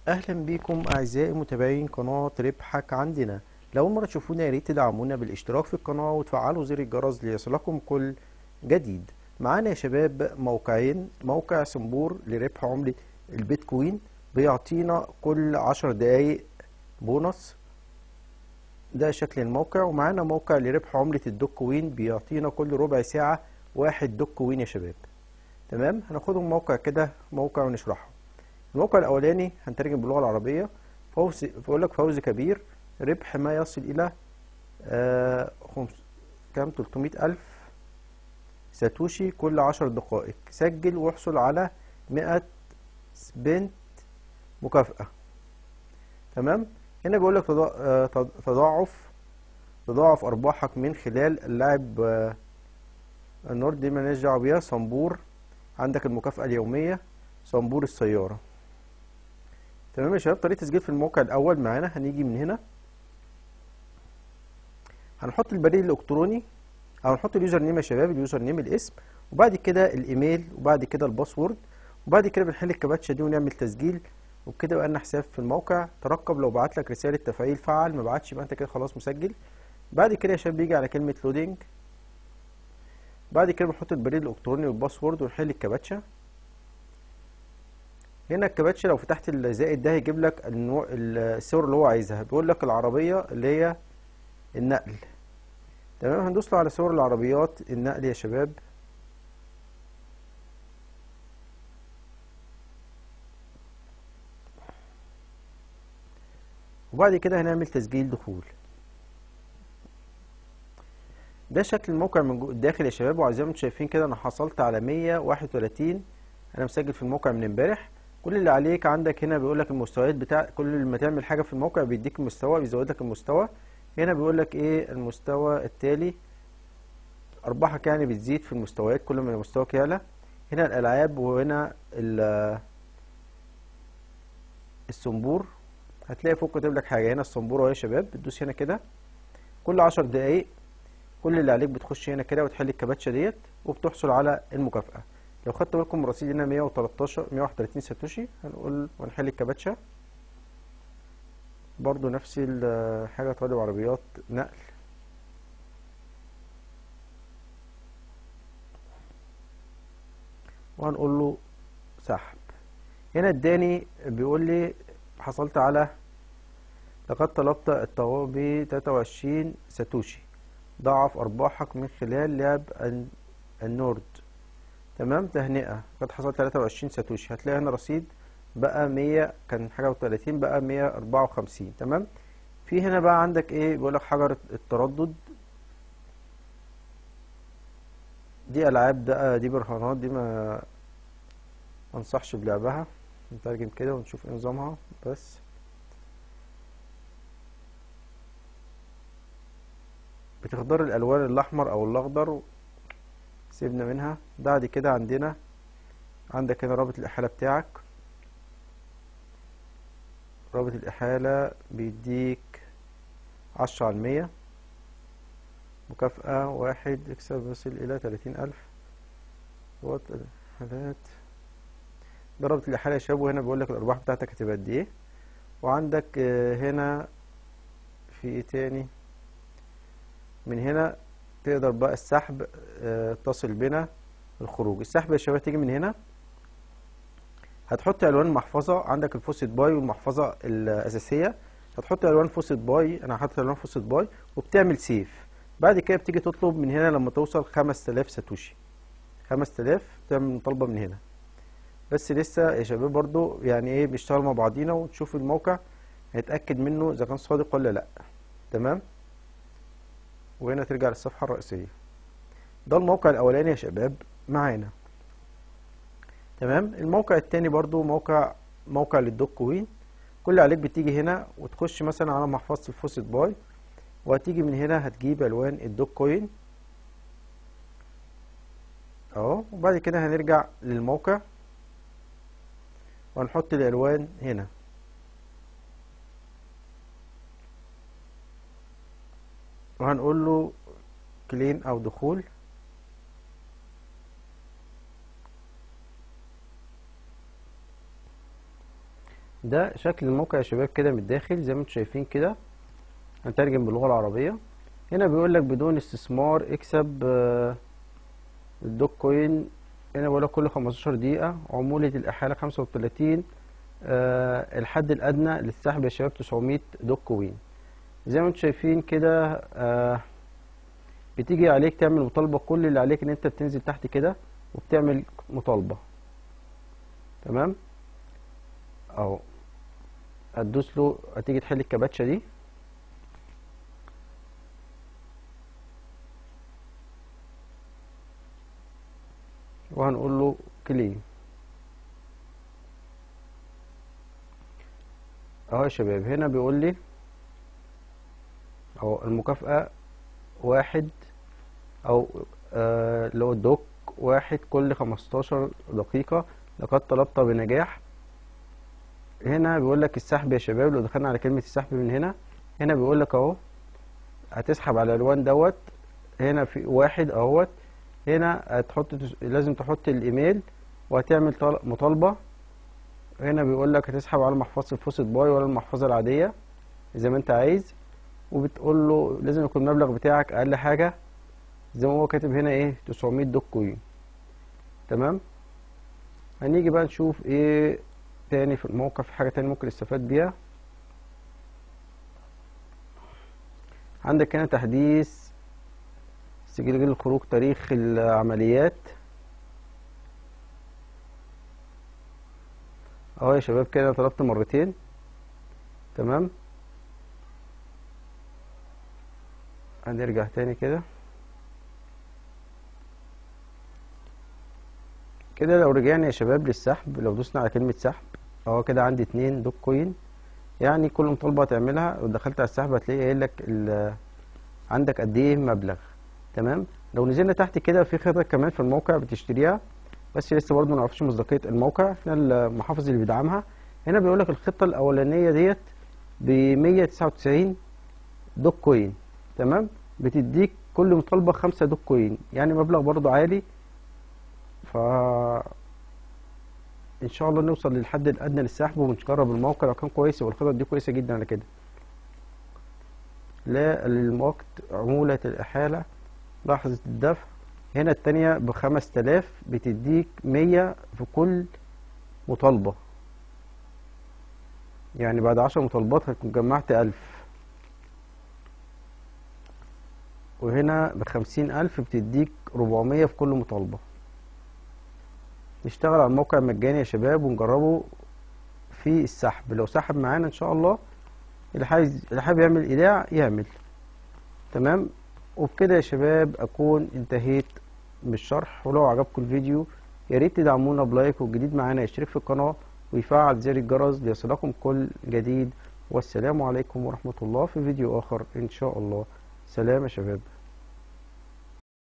اهلا بيكم اعزائي متابعين قناة ربحك عندنا لو اول مرة تشوفونا يا ريت تدعمونا بالاشتراك في القناة وتفعلوا زر الجرس ليصلكم كل جديد معانا يا شباب موقعين موقع سمبور لربح عملة البيتكوين بيعطينا كل عشر دقايق بونص ده شكل الموقع ومعانا موقع لربح عملة الدوك كوين بيعطينا كل ربع ساعة واحد دوك كوين يا شباب تمام هناخدهم موقع كده موقع ونشرحه الموقع الأولاني هنترجم باللغة العربية فوز بيقول لك فوز كبير ربح ما يصل إلى آه خمس كام 300 ألف ساتوشي كل عشر دقائق سجل واحصل على 100 سبنت مكافأة تمام هنا بيقول لك تضاعف تضاعف أرباحك من خلال اللعب آه النورد دي مالناش دعوة بيها صنبور عندك المكافأة اليومية صنبور السيارة تمام يا شباب طريقة تسجيل في الموقع الأول معانا هنيجي من هنا هنحط البريد الإلكتروني أو هنحط اليوزر نيم يا شباب اليوزر نيم الاسم وبعد كده الإيميل وبعد كده الباسورد وبعد كده بنحل الكباتشة دي ونعمل تسجيل وبكده بقى لنا حساب في الموقع ترقب لو بعت لك رسالة تفعيل فعل ما بعتش يبقى أنت كده خلاص مسجل بعد كده يا شباب بيجي على كلمة لودينج بعد كده بنحط البريد الإلكتروني والباسورد ونحل الكباتشة هنا الكباتشة لو فتحت الزائد ده هيجيب لك النوع الصور اللي هو عايزها بيقول لك العربية اللي هي النقل تمام هندوس له على صور العربيات النقل يا شباب وبعد كده هنعمل تسجيل دخول ده شكل الموقع من الداخل يا شباب وزي ما انتم شايفين كده انا حصلت على 131 انا مسجل في الموقع من امبارح كل اللي عليك عندك هنا بيقول لك المستويات بتاع كل ما تعمل حاجه في الموقع بيديك المستوى بيزود لك المستوى هنا بيقول لك ايه المستوى التالي ارباحك يعني بتزيد في المستويات كل ما مستواك يعلى هنا الالعاب وهنا الصنبور هتلاقي فوق كاتب لك حاجه هنا الصنبور اهو يا شباب بتدوس هنا كده كل عشر دقايق كل اللي عليك بتخش هنا كده وتحل الكباتشه ديت وبتحصل على المكافاه لو خدت بالكم رصيد هنا 113 131 ساتوشي هنقول ونحل الكباتشة برضو نفس الحاجة طالب عربيات نقل وهنقول له سحب هنا اداني بيقول لي حصلت على لقد طلبت الطوابي 23 ساتوشي ضاعف ارباحك من خلال لعب النورد تمام تهنئة قد حصل 23 ساتوشي هتلاقي هنا رصيد بقى 100 كان حاجة و30 بقى 154 تمام في هنا بقى عندك ايه بيقول لك حجر التردد دي العاب ده دي برهانات دي ما انصحش بلعبها نترجم كده ونشوف ايه نظامها بس بتختار الالوان الاحمر او الاخضر سيبنا منها بعد كده عندنا عندك هنا رابط الإحالة بتاعك رابط الإحالة بيديك عشرة على المية مكافأة واحد اكسب يصل إلى تلاتين ألف حالات ده رابط الإحالة يا شباب وهنا بيقول لك الأرباح بتاعتك هتبقى قد إيه وعندك هنا في إيه تاني من هنا تقدر بقى السحب اه تصل بنا الخروج السحب يا شباب تيجي من هنا هتحط الوان محفظه عندك الفوسيت باي والمحفظه الاساسيه هتحط الوان فوسيت باي انا حاطط الوان فوسيت باي وبتعمل سيف بعد كده بتيجي تطلب من هنا لما توصل 5000 ساتوشي 5000 تعمل مطالبه من هنا بس لسه يا شباب برضو يعني ايه بنشتغل مع بعضينا وتشوف الموقع هيتاكد منه اذا كان صادق ولا لا تمام وهنا ترجع للصفحة الرئيسية ده الموقع الأولاني يا شباب معانا تمام الموقع التاني برضو موقع موقع للدوك كوين كل عليك بتيجي هنا وتخش مثلا على محفظة الفوسيت باي وهتيجي من هنا هتجيب ألوان الدوك كوين اهو وبعد كده هنرجع للموقع وهنحط الألوان هنا وهنقول له كلين او دخول ده شكل الموقع يا شباب كده من الداخل زي ما انتم شايفين كده هنترجم باللغة العربية هنا بيقول لك بدون استثمار اكسب آه، الدوك كوين هنا بيقول لك كل 15 دقيقة عمولة الإحالة 35 آه، الحد الأدنى للسحب يا شباب 900 دوك كوين زي ما انتم شايفين كده آه، بتيجي عليك تعمل مطالبة كل اللي عليك ان انت بتنزل تحت كده وبتعمل مطالبة تمام اهو هتدوس له هتيجي تحل الكباتشة دي وهنقول له كليم اهو يا شباب هنا بيقول لي اهو المكافأة واحد او آه اللي هو الدوك واحد كل خمستاشر دقيقة لقد طلبت بنجاح هنا بيقول لك السحب يا شباب لو دخلنا على كلمة السحب من هنا هنا بيقول لك اهو هتسحب على الالوان دوت هنا في واحد اهوت هنا هتحط لازم تحط الايميل وهتعمل طل- مطالبة هنا بيقول لك هتسحب على محفظة الفوسيت باي ولا المحفظة العادية زي ما انت عايز وبتقول له لازم يكون المبلغ بتاعك اقل حاجة زي ما هو كاتب هنا ايه 900 دوك كوين تمام هنيجي بقى نشوف ايه تاني في الموقع في حاجة تاني ممكن نستفاد بيها عندك هنا تحديث سجل الخروج تاريخ العمليات اهو يا شباب كده طلبت مرتين تمام هنرجع تاني كده كده لو رجعنا يا شباب للسحب لو دوسنا على كلمة سحب اهو كده عندي اتنين دوك كوين يعني كل مطالبة هتعملها لو دخلت على السحب هتلاقي قايل لك ال- عندك قد ايه مبلغ تمام لو نزلنا تحت كده في خطط كمان في الموقع بتشتريها بس لسه برضه ما نعرفش مصداقية الموقع هنا المحافظ اللي بيدعمها هنا بيقول لك الخطة الأولانية ديت ب 199 دوك كوين تمام بتديك كل مطالبة خمسة دوك كوين يعني مبلغ برضه عالي ف ان شاء الله نوصل للحد الادنى للسحب ونجرب الموقع لو كان كويس والخطط دي كويسه جدا على كده لا للوقت عمولة الإحالة لحظة الدفع هنا التانية بخمس تلاف بتديك مية في كل مطالبة يعني بعد عشر مطالبات هتكون جمعت ألف وهنا بخمسين ألف بتديك ربعمية في كل مطالبة نشتغل على الموقع مجاني يا شباب ونجربه في السحب لو سحب معانا إن شاء الله اللي عايز اللي حابب يعمل ايداع يعمل تمام وبكده يا شباب اكون انتهيت بالشرح ولو عجبكم الفيديو يا ريت تدعمونا بلايك والجديد معانا يشترك في القناة ويفعل زر الجرس ليصلكم كل جديد والسلام عليكم ورحمة الله في فيديو اخر ان شاء الله سلام يا شباب